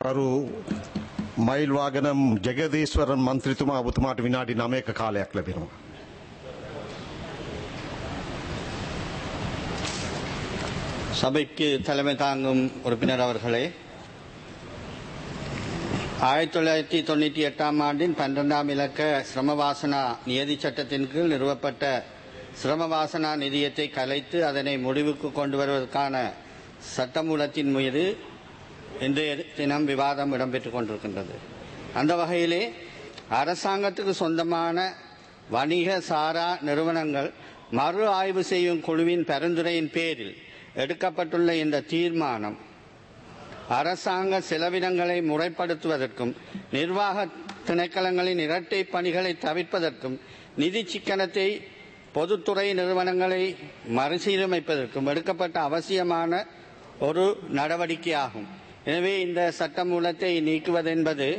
කරු මයිල් වාගනම් ජගදීස්වරන් මන්ත්‍රීතුමා ඔබතුමාට විනාඩි 9ක කාලයක් ලැබෙනවා. சபைக்கு தலைமை தாங்கும் உறுப்பினர் அவர்களே ஆயிரத்தி தொள்ளாயிரத்தி தொண்ணூற்றி எட்டாம் ஆண்டின் பன்னிரெண்டாம் இலக்க சிரமவாசனா நியதி சட்டத்தின் கீழ் நிறுவப்பட்ட சிரமவாசனா நிதியத்தை கலைத்து அதனை முடிவுக்கு கொண்டு வருவதற்கான சட்டமூலத்தின் மீது இன்றைய தினம் விவாதம் இடம்பெற்றுக் கொண்டிருக்கின்றது அந்த வகையிலே அரசாங்கத்துக்கு சொந்தமான வணிக சாரா நிறுவனங்கள் மறு ஆய்வு செய்யும் குழுவின் பரிந்துரையின் பேரில் எடுக்கப்பட்டுள்ள இந்த தீர்மானம் அரசாங்க செலவினங்களை முறைப்படுத்துவதற்கும் நிர்வாக திணைக்களங்களின் இரட்டை பணிகளை தவிர்ப்பதற்கும் நிதி சிக்கனத்தை பொதுத்துறை நிறுவனங்களை மறுசீரமைப்பதற்கும் எடுக்கப்பட்ட அவசியமான ஒரு நடவடிக்கையாகும் எனவே இந்த சட்டமூலத்தை நீக்குவதென்பது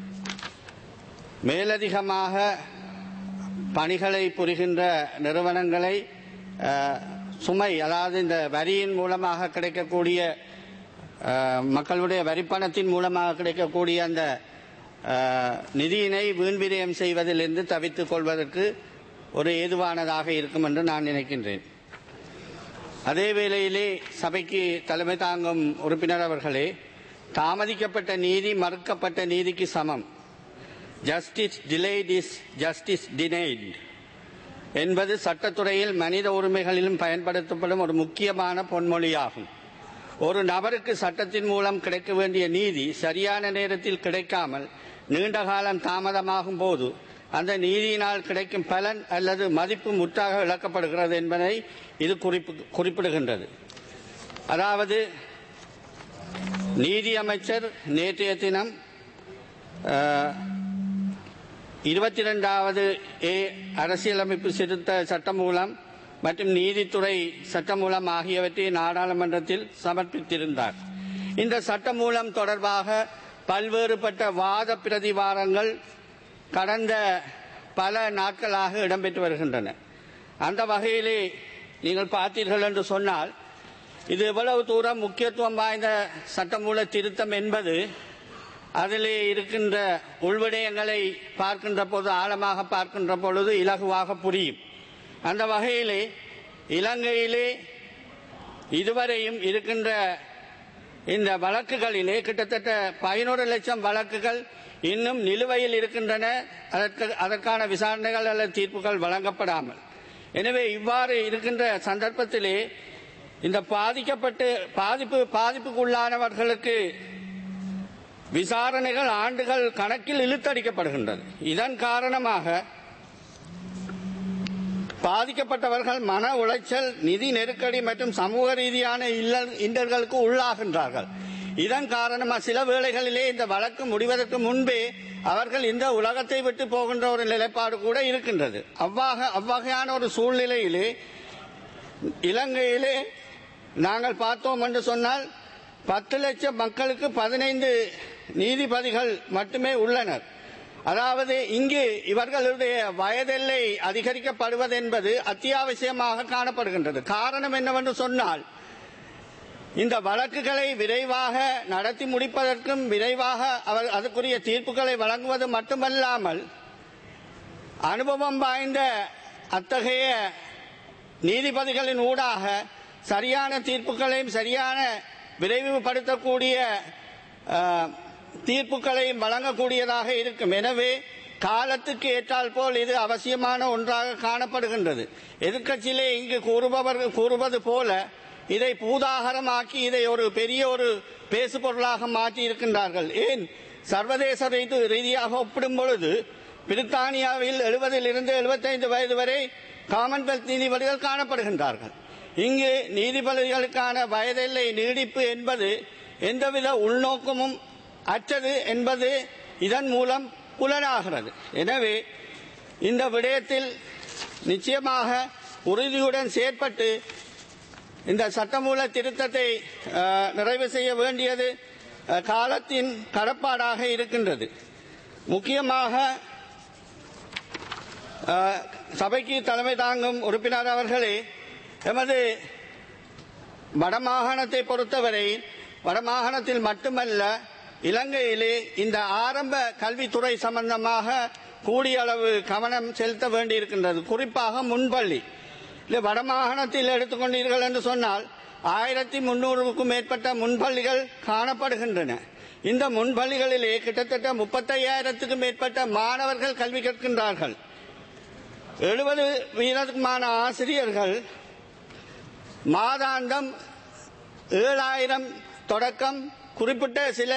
மேலதிகமாக பணிகளை புரிகின்ற நிறுவனங்களை அஹ், சுமை அதாவது இந்த வரியின் மூலமாக கிடைக்கக்கூடிய அஹ், மக்களுடைய வரிப்பணத்தின் மூலமாக கிடைக்கக்கூடிய அந்த அஹ், நிதியினை வீண்விரயம் செய்வதிலிருந்து தவித்துக் கொள்வதற்கு ஒரு ஏதுவானதாக இருக்கும் என்று நான் நினைக்கின்றேன் அதே வேளையிலே சபைக்கு தலைமை தாங்கும் உறுப்பினர் அவர்களே தாமதிக்கப்பட்ட நீதி மறுக்கப்பட்ட நீதிக்கு சமம் justice delayed is justice denied என்பது சட்டத்துறையில் மனித உரிமைகளிலும் பயன்படுத்தப்படும் ஒரு முக்கியமான பொன்மொழியாகும் ஒரு நபருக்கு சட்டத்தின் மூலம் கிடைக்க வேண்டிய நீதி சரியான நேரத்தில் கிடைக்காமல் நீண்ட காலம் தாமதமாகும் போது அந்த நீதியினால் கிடைக்கும் பலன் அல்லது மதிப்பு முற்றாக இழக்கப்படுகிறது என்பதை இது குறிப்பு குறிப்பிடுகின்றது அதாவது நீதி அமைச்சர் நேற்றைய தினம் இருபத்தி ரெண்டாவது ஏ அரசியலமைப்பு திருத்த சட்டமூலம் மற்றும் நீதித்துறை சட்டமூலம் ஆகியவற்றை நாடாளுமன்றத்தில் சமர்ப்பித்திருந்தார் இந்த சட்டமூலம் தொடர்பாக பல்வேறுபட்ட வாத பிரதிவாதங்கள் கடந்த பல நாட்களாக இடம்பெற்று வருகின்றன அந்த வகையிலே நீங்கள் பார்த்தீர்கள் என்று சொன்னால் இது எவ்வளவு தூரம் முக்கியத்துவம் வாய்ந்த சட்டமூல திருத்தம் என்பது அதிலே இருக்கின்ற உள்விடயங்களை பார்க்கின்ற போது ஆழமாக பார்க்கின்ற பொழுது இலகுவாக புரியும் அந்த வகையிலே இலங்கையிலே இதுவரையும் இருக்கின்ற இந்த வழக்குகளிலே கிட்டத்தட்ட பதினோரு லட்சம் வழக்குகள் இன்னும் நிலுவையில் இருக்கின்றன அதற்கு அதற்கான விசாரணைகள் அல்லது தீர்ப்புகள் வழங்கப்படாமல் எனவே இவ்வாறு இருக்கின்ற சந்தர்ப்பத்திலே இந்த பாதிக்கப்பட்டு பாதிப்பு பாதிப்புக்குள்ளானவர்களுக்கு விசாரணைகள் ஆண்டுகள் கணக்கில் இழுத்தடிக்கப்படுகின்றது இதன் காரணமாக பாதிக்கப்பட்டவர்கள் மன உளைச்சல் நிதி நெருக்கடி மற்றும் சமூக ரீதியான இல்ல- இன்னல்களுக்கு உள்ளாகின்றார்கள் இதன் காரணமாக சில வேளைகளிலே இந்த வழக்கு முடிவதற்கு முன்பே அவர்கள் இந்த உலகத்தை விட்டு போகின்ற ஒரு நிலைப்பாடு கூட இருக்கின்றது அவ்வாக அவ்வகையான ஒரு சூழ்நிலையிலே இலங்கையிலே நாங்கள் பார்த்தோம் என்று சொன்னால் பத்து லட்சம் மக்களுக்கு பதினைந்து நீதிபதிகள் மட்டுமே உள்ளனர் அதாவது இங்கு இவர்களுடைய வயதெல்லை அதிகரிக்கப்படுவது என்பது அத்தியாவசியமாக காணப்படுகின்றது காரணம் என்னவென்று சொன்னால் இந்த வழக்குகளை விரைவாக நடத்தி முடிப்பதற்கும் விரைவாக அவர் அதுக்குரிய தீர்ப்புகளை வழங்குவது மட்டுமல்லாமல் அனுபவம் வாய்ந்த அத்தகைய நீதிபதிகளின் ஊடாக சரியான தீர்ப்புகளையும் சரியான விரைவுபடுத்தக்கூடிய அஹ், தீர்ப்புகளையும் வழங்கக்கூடியதாக இருக்கும் எனவே காலத்துக்கு ஏற்றால் போல் இது அவசியமான ஒன்றாக காணப்படுகின்றது எதிர்க்கட்சியிலே இங்கு கூறுபவர்கள் கூறுவது போல இதை பூதாகரமாக்கி இதை ஒரு பெரிய ஒரு பேசு பொருளாக மாற்றி இருக்கின்றார்கள் ஏன் சர்வதேச ரீதி ரீதியாக ஒப்பிடும் பொழுது பிரித்தானியாவில் எழுபதில் இருந்து எழுபத்தைந்து வயது வரை காமன்வெல்த் நீதிபதிகள் காணப்படுகின்றார்கள் இங்கு நீதிபதிகளுக்கான வயதெல்லை நீடிப்பு என்பது எந்தவித உள்நோக்கமும் அற்றது என்பது இதன் மூலம் புலனாகிறது எனவே இந்த விடயத்தில் நிச்சயமாக உறுதியுடன் செயற்பட்டு இந்த சட்டமூல திருத்தத்தை அஹ், நிறைவு செய்ய வேண்டியது அஹ், காலத்தின் கடப்பாடாக இருக்கின்றது முக்கியமாக அஹ், சபைக்கு தலைமை தாங்கும் உறுப்பினர் அவர்களே எமது வடமாகாணத்தை பொறுத்தவரை வடமாகாணத்தில் மட்டுமல்ல இலங்கையிலே இந்த ஆரம்ப கல்வித்துறை சம்பந்தமாக கூடிய அளவு கவனம் செலுத்த வேண்டியிருக்கின்றது குறிப்பாக முன்பள்ளி இல்லை வடமாகாணத்தில் எடுத்துக்கொண்டீர்கள் என்று சொன்னால் ஆயிரத்தி முன்னூறுக்கும் மேற்பட்ட முன்பள்ளிகள் காணப்படுகின்றன இந்த முன்பள்ளிகளிலே கிட்டத்தட்ட முப்பத்தையாயிரத்துக்கும் மேற்பட்ட மாணவர்கள் கல்வி கற்கின்றார்கள் எழுபது வீதமான ஆசிரியர்கள் மாதாந்தம் ஏழாயிரம் தொடக்கம் குறிப்பிட்ட சில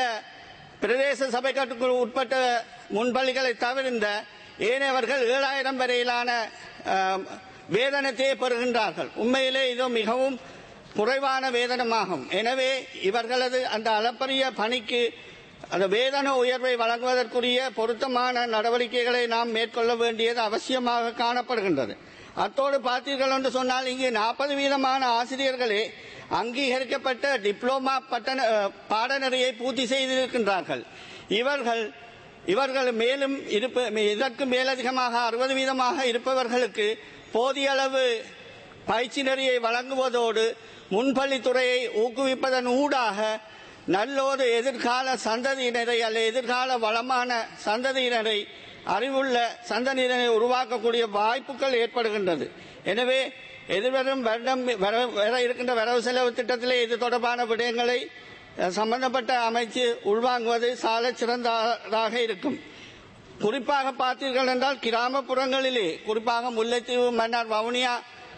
பிரதேச சபைக்கு உட்பட்ட முன்பள்ளிகளை தவிர்ந்த ஏனையவர்கள் ஏழாயிரம் வரையிலான ஆம், வேதனத்தையே பெறுகின்றார்கள் உண்மையிலே இது மிகவும் குறைவான வேதனமாகும் எனவே இவர்களது அந்த அளப்பரிய பணிக்கு அந்த வேதன உயர்வை வழங்குவதற்குரிய பொருத்தமான நடவடிக்கைகளை நாம் மேற்கொள்ள வேண்டியது அவசியமாக காணப்படுகின்றது அத்தோடு பார்த்தீர்கள் என்று சொன்னால் இங்கு நாற்பது வீதமான ஆசிரியர்களே அங்கீகரிக்கப்பட்ட டிப்ளோமா பட்டண அஹ், பாடநெறியை பூர்த்தி செய்திருக்கின்றார்கள் இவர்கள் இவர்கள் மேலும் இருப்ப இதற்கு மேலதிகமாக அறுபது வீதமாக இருப்பவர்களுக்கு போதிய அளவு பயிற்சி நெறியை வழங்குவதோடு முன்பள்ளித்துறையை ஊக்குவிப்பதன் ஊடாக நல்லோரு எதிர்கால சந்ததியினரை அல்ல எதிர்கால வளமான சந்ததியினரை அறிவுள்ள சந்ததியினரை உருவாக்கக்கூடிய வாய்ப்புகள் ஏற்படுகின்றது எனவே எதிர்வரும் வருடம் வர- வர இருக்கின்ற வரவு செலவு திட்டத்திலே இது தொடர்பான விடயங்களை அஹ், சம்பந்தப்பட்ட அமைச்சு உள்வாங்குவது சால சிறந்ததாக இருக்கும் குறிப்பாக பார்த்தீர்கள் என்றால் கிராமப்புறங்களிலே குறிப்பாக முல்லைத்தீவு மன்னார் வவுனியா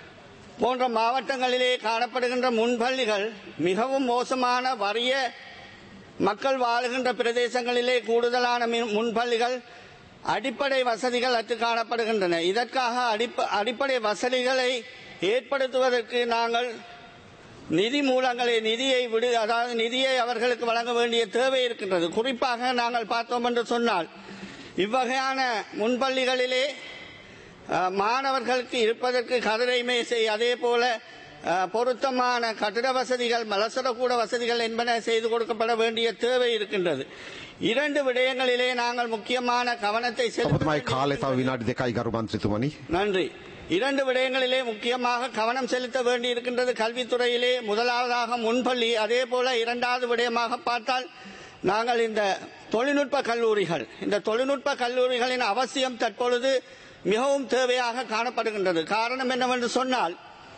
போன்ற மாவட்டங்களிலே காணப்படுகின்ற முன்பள்ளிகள் மிகவும் மோசமான வறிய மக்கள் வாழுகின்ற பிரதேசங்களிலே கூடுதலான மின்- முன்பள்ளிகள் அடிப்படை வசதிகள் அற்று காணப்படுகின்றன இதற்காக அடிப்ப அடிப்படை வசதிகளை ஏற்படுத்துவதற்கு நாங்கள் நிதி மூலங்களை நிதியை விடு அதாவது நிதியை அவர்களுக்கு வழங்க வேண்டிய தேவை இருக்கின்றது குறிப்பாக நாங்கள் பார்த்தோம் என்று சொன்னால் இவ்வகையான முன்பள்ளிகளிலே அஹ், மாணவர்களுக்கு இருப்பதற்கு கதிரை மேசை அதே போல அஹ், பொருத்தமான கட்டிட வசதிகள் மலசரக்கூட வசதிகள் என்பன செய்து கொடுக்கப்பட வேண்டிய தேவை இருக்கின்றது இரண்டு விடயங்களிலே நாங்கள் முக்கியமான கவனத்தை செலுத்த ඔබතුමයි කාලය තව විනාඩි දෙකයි ගරු මන්ත්‍රතුමනි. நன்றி இரண்டு விடயங்களிலே முக்கியமாக கவனம் செலுத்த வேண்டியிருக்கின்றது கல்வித்துறையிலே முதலாவதாக முன்பள்ளி அதே போல இரண்டாவது விடயமாக பார்த்தால் நாங்கள் இந்த தொழில்நுட்ப கல்லூரிகள் இந்த தொழில்நுட்ப கல்லூரிகளின் அவசியம் தற்பொழுது மிகவும் தேவையாக காணப்படுகின்றது காரணம் என்னவென்று சொன்னால்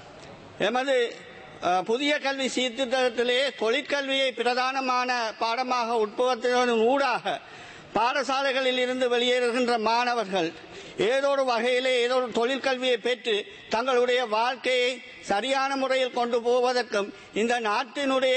எமது அஹ், புதிய கல்வி சீர்திருத்தத்திலே தொழிற்கல்வியை பிரதானமான பாடமாக உட்புகுத்துவதன் ஊடாக பாடசாலைகளில் இருந்து வெளியேறுகின்ற மாணவர்கள் ஏதோ ஒரு வகையிலே ஏதோ ஒரு தொழிற்கல்வியை பெற்று தங்களுடைய வாழ்க்கையை சரியான முறையில் கொண்டு போவதற்கும் இந்த நாட்டினுடைய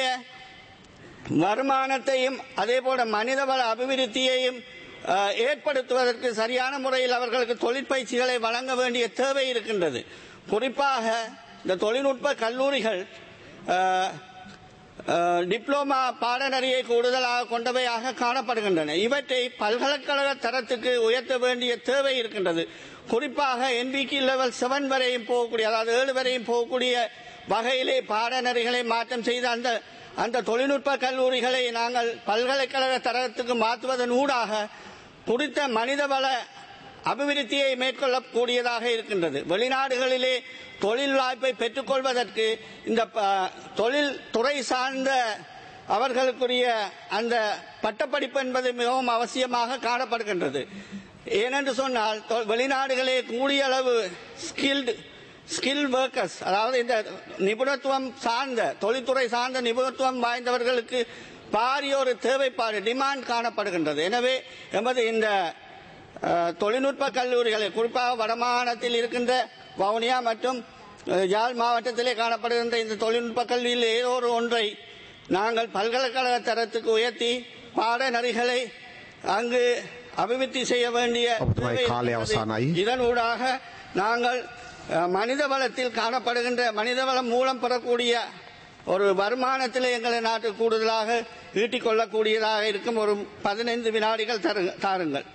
வருமானத்தையும் அதே போல மனிதவள அபிவிருத்தியையும் அஹ், ஏற்படுத்துவதற்கு சரியான முறையில் அவர்களுக்கு தொழிற்பயிற்சிகளை வழங்க வேண்டிய தேவை இருக்கின்றது குறிப்பாக இந்த தொழில்நுட்ப கல்லூரிகள் அஹ், அஹ், டிப்ளோமா பாடநெறியை கூடுதலாக கொண்டவையாக காணப்படுகின்றன இவற்றை பல்கலைக்கழக தரத்துக்கு உயர்த்த வேண்டிய தேவை இருக்கின்றது குறிப்பாக என்பிக்கு லெவல் செவன் வரையும் போகக்கூடிய அதாவது ஏழு வரையும் போகக்கூடிய வகையிலே பாடநெறிகளை மாற்றம் செய்த அந்த அந்த தொழில்நுட்ப கல்லூரிகளை நாங்கள் பல்கலைக்கழக தரத்துக்கு மாற்றுவதன் ஊடாக குறித்த மனிதவள அபிவிருத்தியை மேற்கொள்ளக்கூடியதாக இருக்கின்றது வெளிநாடுகளிலே தொழில் வாய்ப்பை பெற்றுக்கொள்வதற்கு இந்த ப- தொழில் துறை சார்ந்த அவர்களுக்குரிய அந்த பட்டப்படிப்பு என்பது மிகவும் அவசியமாக காணப்படுகின்றது ஏனென்று சொன்னால் தொ- வெளிநாடுகளே கூடிய அளவு ஸ்கில்டு ஸ்கில் ஒர்க்கர்ஸ் அதாவது இந்த நிபுணத்துவம் சார்ந்த தொழில்துறை சார்ந்த நிபுணத்துவம் வாய்ந்தவர்களுக்கு பாரிய ஒரு தேவைப்பாடு டிமாண்ட் காணப்படுகின்றது எனவே எமது இந்த அஹ், தொழில்நுட்ப கல்லூரிகளை குறிப்பாக வடமாகாணத்தில் இருக்கின்ற வவுனியா மற்றும் அஹ், யாழ் மாவட்டத்திலே காணப்படுகின்ற இந்த தொழில்நுட்ப கல்வியில் ஏதோ ஒரு ஒன்றை நாங்கள் பல்கலைக்கழக தரத்துக்கு உயர்த்தி பாடநெறிகளை அங்கு அபிவிருத்தி செய்ய வேண்டிய அப்போது தேவை காலை இருக்கிறது. அவசானாயி. இதனூடாக நாங்கள் அஹ், மனித வளத்தில் காணப்படுகின்ற மனித வளம் மூலம் பெறக்கூடிய ஒரு வருமானத்தில் எங்களை நாட்டு கூடுதலாக ஈட்டிக் கொள்ளக்கூடியதாக இருக்கும் ஒரு பதினைந்து வினாடிகள் தரு- தாருங்கள்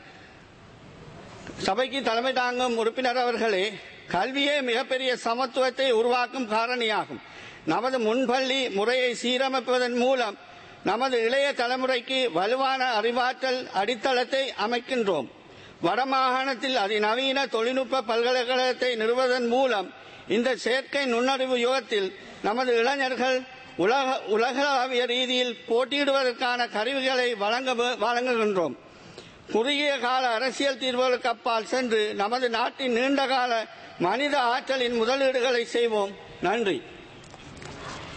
சபைக்கு தலைமை தாங்கும் உறுப்பினர் அவர்களே கல்வியே மிகப்பெரிய சமத்துவத்தை உருவாக்கும் காரணியாகும் நமது முன்பள்ளி முறையை சீரமைப்பதன் மூலம் நமது இளைய தலைமுறைக்கு வலுவான அறிவாற்றல் அடித்தளத்தை அமைக்கின்றோம் வடமாகாணத்தில் அதிநவீன தொழில்நுட்ப பல்கலைக்கழகத்தை நிறுவதன் மூலம் இந்த செயற்கை நுண்ணறிவு யுகத்தில் நமது இளைஞர்கள் உலக உலகளாவிய ரீதியில் போட்டியிடுவதற்கான கருவிகளை வழங்க வழங்குகின்றோம் குறுகிய கால அரசியல் தீர்வுகளுக்கு அப்பால் சென்று நமது நாட்டின் நீண்டகால மனித ஆற்றலின் முதலீடுகளை செய்வோம் நன்றி